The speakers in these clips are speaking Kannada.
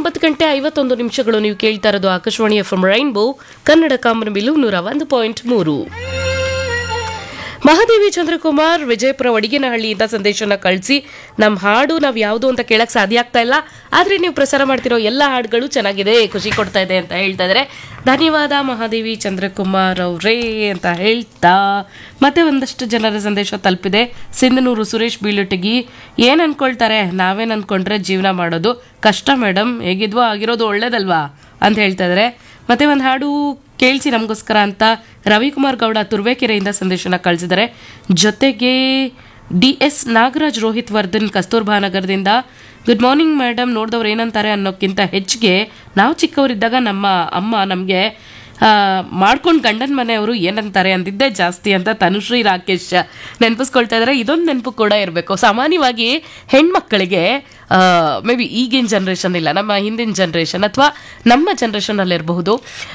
ಒಂಬತ್ತು ಗಂಟೆ ಐವತ್ತೊಂದು ನಿಮಿಷಗಳು ನೀವು ಕೇಳ್ತಾ ಇರೋದು Akashvani F M rainbow Kannada ಕಾಮನಬಿಲ್ಲು ನೂರ ಒಂದು ಪಾಯಿಂಟ್ ಮೂರು ಮಹಾದೇವಿ ಚಂದ್ರಕುಮಾರ್ ವಿಜಯಪುರ ಒಡಿಗೇನಹಳ್ಳಿಯಿಂದ ಸಂದೇಶನ ಕಳಿಸಿ ನಮ್ಮ ಹಾಡು ನಾವು ಯಾವುದು ಅಂತ ಕೇಳಕ್ ಸಾಧ್ಯ ಆಗ್ತಾ ಇಲ್ಲ ಆದ್ರೆ ನೀವು ಪ್ರಸಾರ ಮಾಡ್ತಿರೋ ಎಲ್ಲ ಹಾಡುಗಳು ಚೆನ್ನಾಗಿದೆ ಖುಷಿ ಕೊಡ್ತಾ ಇದೆ ಅಂತ ಹೇಳ್ತಾ ಇದ್ದಾರೆ ಧನ್ಯವಾದ ಮಹಾದೇವಿ ಚಂದ್ರಕುಮಾರ್ ಅವರೇ ಅಂತ ಹೇಳ್ತಾ ಮತ್ತೆ ಒಂದಷ್ಟು ಜನರ ಸಂದೇಶ ತಲುಪಿದೆ ಸಿಂಧನೂರು ಸುರೇಶ್ ಬೀಳುಟಗಿ ಏನ್ ಅನ್ಕೊಳ್ತಾರೆ ನಾವೇನ್ ಅನ್ಕೊಂಡ್ರೆ ಜೀವನ ಮಾಡೋದು ಕಷ್ಟ ಮೇಡಮ್ ಹೇಗಿದ್ವೋ ಆಗಿರೋದು ಒಳ್ಳೇದಲ್ವಾ ಅಂತ ಹೇಳ್ತಾ ಇದ್ದಾರೆ ಮತ್ತೆ ಒಂದು ಹಾಡು ಕೇಳಿಸಿ ನಮಗೋಸ್ಕರ ಅಂತ ರವಿಕುಮಾರ್ ಗೌಡ ತುರ್ವೇಕೆರೆಯಿಂದ ಸಂದೇಶನ ಕಳಿಸಿದ್ದಾರೆ ಜೊತೆಗೆ ಡಿ ಎಸ್ ನಾಗರಾಜ್ ರೋಹಿತ್ ವರ್ಧನ್ ಕಸ್ತೂರ್ಬಾ ನಗರದಿಂದ ಗುಡ್ ಮಾರ್ನಿಂಗ್ ಮೇಡಮ್ ನೋಡಿದವ್ರು ಏನಂತಾರೆ ಅನ್ನೋಕ್ಕಿಂತ ಹೆಚ್ಚಿಗೆ ನಾವು ಚಿಕ್ಕವರಿದ್ದಾಗ ನಮ್ಮ ಅಮ್ಮ ನಮಗೆ ಮಾಡ್ಕೊಂಡು ಗಂಡನ ಮನೆಯವರು ಏನಂತಾರೆ ಅಂದಿದ್ದೇ ಜಾಸ್ತಿ ಅಂತ ತನುಶ್ರೀ ರಾಕೇಶ್ ನೆನಪಿಸ್ಕೊಳ್ತಾ ಇದ್ದಾರೆ ಇದೊಂದು ನೆನಪು ಕೂಡ ಇರಬೇಕು ಸಾಮಾನ್ಯವಾಗಿ ಹೆಣ್ಮಕ್ಕಳಿಗೆ ಮೇ ಬಿ ಈಗಿನ ಜನ್ರೇಷನ್ ಇಲ್ಲ ನಮ್ಮ ಹಿಂದಿನ ಜನ್ರೇಷನ್ ಅಥವಾ ನಮ್ಮ ಜನ್ರೇಷನಲ್ಲಿ ಇರಬಹುದು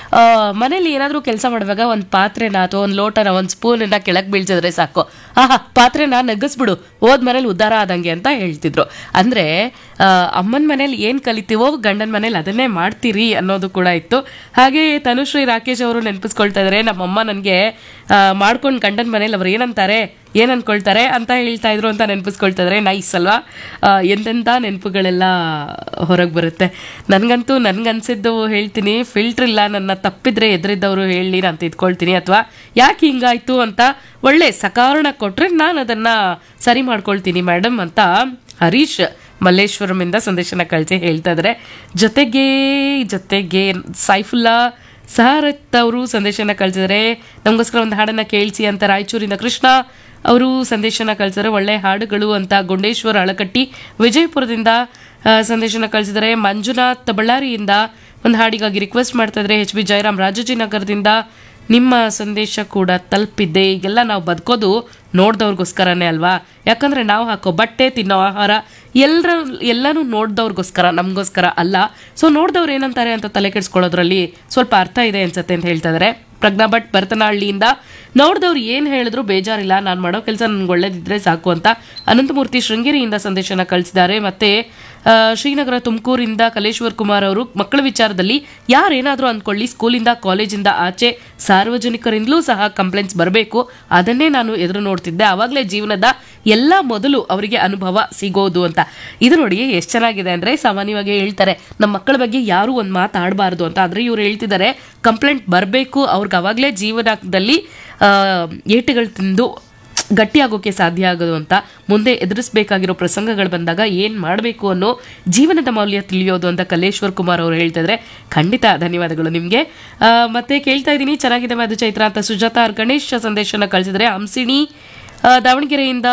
ಮನೇಲಿ ಏನಾದರೂ ಕೆಲಸ ಮಾಡುವಾಗ ಒಂದು ಪಾತ್ರೆನ ಅಥವಾ ಒಂದು ಲೋಟನ ಒಂದು ಸ್ಪೂನನ್ನ ಕೆಳಗೆ ಬೀಳ್ಸಿದ್ರೆ ಸಾಕು ಆಹಾ ಪಾತ್ರೆನ ನಗ್ಗಿಸ್ಬಿಡು ಹೋದ್ ಮನೇಲಿ ಉದ್ಧಾರ ಆದಂಗೆ ಅಂತ ಹೇಳ್ತಿದ್ರು ಅಂದರೆ ಅಮ್ಮನ ಮನೇಲಿ ಏನು ಕಲಿತೀವೋ ಗಂಡನ ಮನೇಲಿ ಅದನ್ನೇ ಮಾಡ್ತೀರಿ ಅನ್ನೋದು ಕೂಡ ಇತ್ತು ಹಾಗೆ ತನುಶ್ರೀ ರಾಕೇಶ್ ಅವರು ನೆನಪಿಸ್ಕೊಳ್ತಾ ಇದ್ದಾರೆ ನಮ್ಮಮ್ಮ ನನಗೆ ಮಾಡ್ಕೊಂಡು ಗಂಡನ ಮನೇಲಿ ಅವ್ರು ಏನಂತಾರೆ ಏನು ಅನ್ಕೊಳ್ತಾರೆ ಅಂತ ಹೇಳ್ತಾ ಇದ್ರು ಅಂತ ನೆನಪಿಸ್ಕೊಳ್ತಾ ಇದ್ದಾರೆ ನೈಸ್ ಅಲ್ವಾ ಆ, ಎಂತೆಂಥ ನೆನಪುಗಳೆಲ್ಲ ಹೊರಗೆ ಬರುತ್ತೆ ನನಗಂತೂ ನನ್ಗನ್ಸಿದ್ದು ಹೇಳ್ತೀನಿ ಫಿಲ್ಟರ್ ಇಲ್ಲ ನನ್ನ ತಪ್ಪಿದ್ರೆ ಎದುರಿದ್ದವರು ಹೇಳಿ ನಾನು ತಿದ್ಕೊಳ್ತೀನಿ ಅಥವಾ ಯಾಕೆ ಹಿಂಗಾಯ್ತು ಅಂತ ಒಳ್ಳೆ ಸಕಾರಣ ಕೊಟ್ರೆ ನಾನು ಅದನ್ನ ಸರಿ ಮಾಡ್ಕೊಳ್ತೀನಿ ಮೇಡಮ್ ಅಂತ ಹರೀಶ್ ಮಲ್ಲೇಶ್ವರಮಿಂದ ಸಂದೇಶನ ಕಳಿಸಿ ಹೇಳ್ತಾ ಇದ್ದಾರೆ ಜೊತೆಗೆ ಜೊತೆಗೆ ಸೈಫುಲ್ಲಾ ಸಹರತ್ ಅವರು ಸಂದೇಶನ ಕಳಿಸಿದರೆ ನಮಗೋಸ್ಕರ ಒಂದು ಹಾಡನ್ನ ಕೇಳಿಸಿ ಅಂತ ರಾಯಚೂರಿಂದ ಕೃಷ್ಣ ಅವರು ಸಂದೇಶನ ಕಳಿಸಿದರೆ ಒಳ್ಳೆ ಹಾಡುಗಳು ಅಂತ ಗುಂಡೇಶ್ವರ ಅಳಕಟ್ಟಿ ವಿಜಯಪುರದಿಂದ ಆ, ಸಂದೇಶನ ಕಳಿಸಿದರೆ ಮಂಜುನಾಥ್ ಬಳ್ಳಾರಿಯಿಂದ ಒಂದು ಹಾಡಿಗಾಗಿ ರಿಕ್ವೆಸ್ಟ್ ಮಾಡ್ತಾ ಇದ್ರೆ ಎಚ್ ಬಿ ಜಯರಾಮ್ ರಾಜಾಜಿನಗರದಿಂದ ನಿಮ್ಮ ಸಂದೇಶ ಕೂಡ ತಲುಪಿದೆ ಈಗೆಲ್ಲ ನಾವು ಬದುಕೋದು ನೋಡ್ದವ್ರಿಗೋಸ್ಕರನೇ ಅಲ್ವಾ ಯಾಕಂದ್ರೆ ನಾವು ಹಾಕೋ ಬಟ್ಟೆ ತಿನ್ನೋ ಆಹಾರ ಎಲ್ಲರ ಎಲ್ಲನೂ ನೋಡ್ದವ್ರಿಗೋಸ್ಕರ ನಮಗೋಸ್ಕರ ಅಲ್ಲ ಸೊ ನೋಡ್ದವ್ರು ಏನಂತಾರೆ ಅಂತ ತಲೆ ಕೆಡಿಸ್ಕೊಳ್ಳೋದ್ರಲ್ಲಿ ಸ್ವಲ್ಪ ಅರ್ಥ ಇದೆ ಅನ್ಸತ್ತೆ ಅಂತ ಹೇಳ್ತಾ ಇದ್ದಾರೆ ಪ್ರಜ್ಞಾ ಭಟ್ ಭರತನಹಳ್ಳಿಯಿಂದ ನೋಡ್ದವ್ರು ಏನು ಹೇಳಿದ್ರು ಬೇಜಾರಿಲ್ಲ ನಾನು ಮಾಡೋ ಕೆಲಸ ನನ್ಗೆ ಒಳ್ಳೇದಿದ್ರೆ ಸಾಕು ಅಂತ ಅನಂತಮೂರ್ತಿ ಶೃಂಗೇರಿಯಿಂದ ಸಂದೇಶನ ಕಳಿಸಿದ್ದಾರೆ ಮತ್ತೆ ಆ, ಶ್ರೀನಗರ ತುಮಕೂರಿಂದ ಕಲೇಶ್ವರ್ ಕುಮಾರ್ ಅವರು ಮಕ್ಕಳ ವಿಚಾರದಲ್ಲಿ ಯಾರೇನಾದರೂ ಅಂದ್ಕೊಳ್ಳಿ ಸ್ಕೂಲಿಂದ ಕಾಲೇಜಿಂದ ಆಚೆ ಸಾರ್ವಜನಿಕರಿಂದಲೂ ಸಹ ಕಂಪ್ಲೇಂಟ್ಸ್ ಬರಬೇಕು ಅದನ್ನೇ ನಾನು ಎದುರು ನೋಡ್ತಿದ್ದೆ ಆವಾಗಲೇ ಜೀವನದ ಎಲ್ಲ ಮೊದಲು ಅವರಿಗೆ ಅನುಭವ ಸಿಗೋದು ಅಂತ ಇದು ನೋಡಿ ಎಷ್ಟು ಚೆನ್ನಾಗಿದೆ ಅಂದ್ರೆ ಸಾಮಾನ್ಯವಾಗಿ ಹೇಳ್ತಾರೆ ನಮ್ಮ ಮಕ್ಕಳ ಬಗ್ಗೆ ಯಾರು ಒಂದು ಮಾತಾಡಬಾರ್ದು ಅಂತ ಆದ್ರೆ ಇವ್ರು ಹೇಳ್ತಿದ್ದಾರೆ ಕಂಪ್ಲೇಂಟ್ ಬರಬೇಕು ಅವ್ರಿಗೆ ಅವಾಗಲೇ ಜೀವನದಲ್ಲಿ ಆ, ಏಟುಗಳು ತಿಂದು ಗಟ್ಟಿಯಾಗೋಕೆ ಸಾಧ್ಯ ಆಗೋದು ಅಂತ ಮುಂದೆ ಎದುರಿಸಬೇಕಾಗಿರೋ ಪ್ರಸಂಗಗಳು ಬಂದಾಗ ಏನು ಮಾಡಬೇಕು ಅನ್ನೋ ಜೀವನದ ಮೌಲ್ಯ ತಿಳಿಯೋದು ಅಂತ ಕಲೇಶ್ವರ್ ಕುಮಾರ್ ಅವರು ಹೇಳ್ತಿದ್ರೆ ಖಂಡಿತ ಧನ್ಯವಾದಗಳು ನಿಮಗೆ ಮತ್ತೆ ಕೇಳ್ತಾ ಇದ್ದೀನಿ ಚೆನ್ನಾಗಿದೆ ಮಧು ಚೈತ್ರ ಅಂತ ಸುಜಾತ ಆರ್ ಗಣೇಶ್ ಸಂದೇಶನ ಕಳಿಸಿದ್ರೆ ಹಂಸಿಣಿ ಆ, ದಾವಣಗೆರೆಯಿಂದ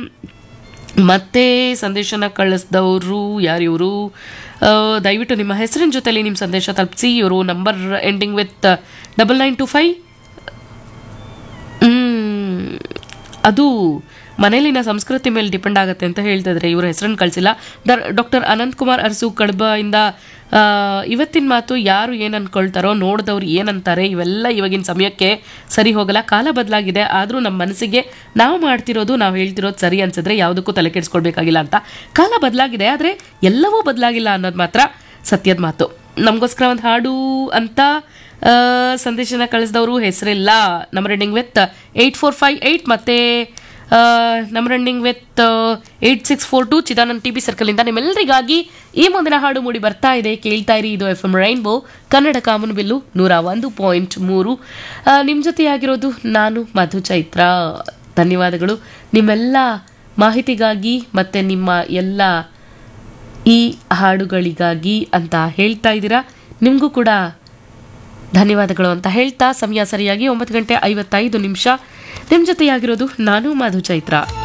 ಮತ್ತೆ ಸಂದೇಶನ ಕಳಿಸಿದವರು ಯಾರು ಇವರು ದಯವಿಟ್ಟು ನಿಮ್ಮ ಹೆಸರಿನ ಜೊತೆಲಿ ನಿಮ್ಮ ಸಂದೇಶ ತಲುಪಿಸಿ ಇವರು number ending with double nine two five ಮ್, ಅದು ಮನೆಯಲ್ಲಿನ ಸಂಸ್ಕೃತಿ ಮೇಲೆ ಡಿಪೆಂಡ್ ಆಗುತ್ತೆ ಅಂತ ಹೇಳ್ತಾ ಇದ್ದಾರೆ ಇವ್ರ ಹೆಸರನ್ನು ಕಳಿಸಿಲ್ಲ ಡಾಕ್ಟರ್ ಅನಂತ್ ಕುಮಾರ್ ಅರಸು ಕಡಬ ಇಂದ ಆ, ಇವತ್ತಿನ ಮಾತು ಯಾರು ಏನು ಅನ್ಕೊಳ್ತಾರೋ ನೋಡಿದವ್ರು ಏನಂತಾರೆ ಇವೆಲ್ಲ ಇವಾಗಿನ ಸಮಯಕ್ಕೆ ಸರಿ ಹೋಗಲ್ಲ ಕಾಲ ಬದಲಾಗಿದೆ ಆದರೂ ನಮ್ಮ ಮನಸ್ಸಿಗೆ ನಾವು ಮಾಡ್ತಿರೋದು ನಾವು ಹೇಳ್ತಿರೋದು ಸರಿ ಅನ್ಸಿದ್ರೆ ಯಾವುದಕ್ಕೂ ತಲೆ ಕೆಡಿಸ್ಕೊಳ್ಬೇಕಾಗಿಲ್ಲ ಅಂತ ಕಾಲ ಬದಲಾಗಿದೆ ಆದರೆ ಎಲ್ಲವೂ ಬದಲಾಗಿಲ್ಲ ಅನ್ನೋದು ಮಾತ್ರ ಸತ್ಯದ ಮಾತು ನಮಗೋಸ್ಕರ ಒಂದು ಹಾಡು ಅಂತ ಆ, ಸಂದೇಶನ ಕಳಿಸಿದವರು ಹೆಸರಿಲ್ಲ ನಮ್ಮ running with eight four five eight ಮತ್ತೆ ನಮ್ಮ running with eight six four two Chidanand T B ಸರ್ಕಲಿಂದ ನಿಮ್ಮೆಲ್ಲರಿಗಾಗಿ ಈ ಮುಂದಿನ ಹಾಡು ಮೂಡಿ ಬರ್ತಾ ಇದೆ ಕೇಳ್ತಾ ಇರಿ ಇದು ಎಫ್ ಎಂ ರೈನ್ಬೋ ಕನ್ನಡ ಕಾಮನ್ ಬಿಲ್ಲು ನೂರ ಒಂದು ಪಾಯಿಂಟ್ ಮೂರು ನಿಮ್ಮ ಜೊತೆಯಾಗಿರೋದು ನಾನು ಮಧು ಚೈತ್ರ ಧನ್ಯವಾದಗಳು ನಿಮ್ಮೆಲ್ಲ ಮಾಹಿತಿಗಾಗಿ ಮತ್ತೆ ನಿಮ್ಮ ಎಲ್ಲ ಈ ಹಾಡುಗಳಿಗಾಗಿ ಅಂತ ಹೇಳ್ತಾ ಇದ್ದೀರಾ ನಿಮಗೂ ಕೂಡ ಧನ್ಯವಾದಗಳು ಅಂತ ಹೇಳ್ತಾ ಸಮಯ ಸರಿಯಾಗಿ ಒಂಬತ್ತು ಗಂಟೆ ಐವತ್ತೈದು ನಿಮಿಷ ನಿಮ್ಮ ಜೊತೆಯಾಗಿರೋದು ನಾನು ಮಧು ಚೈತ್ರ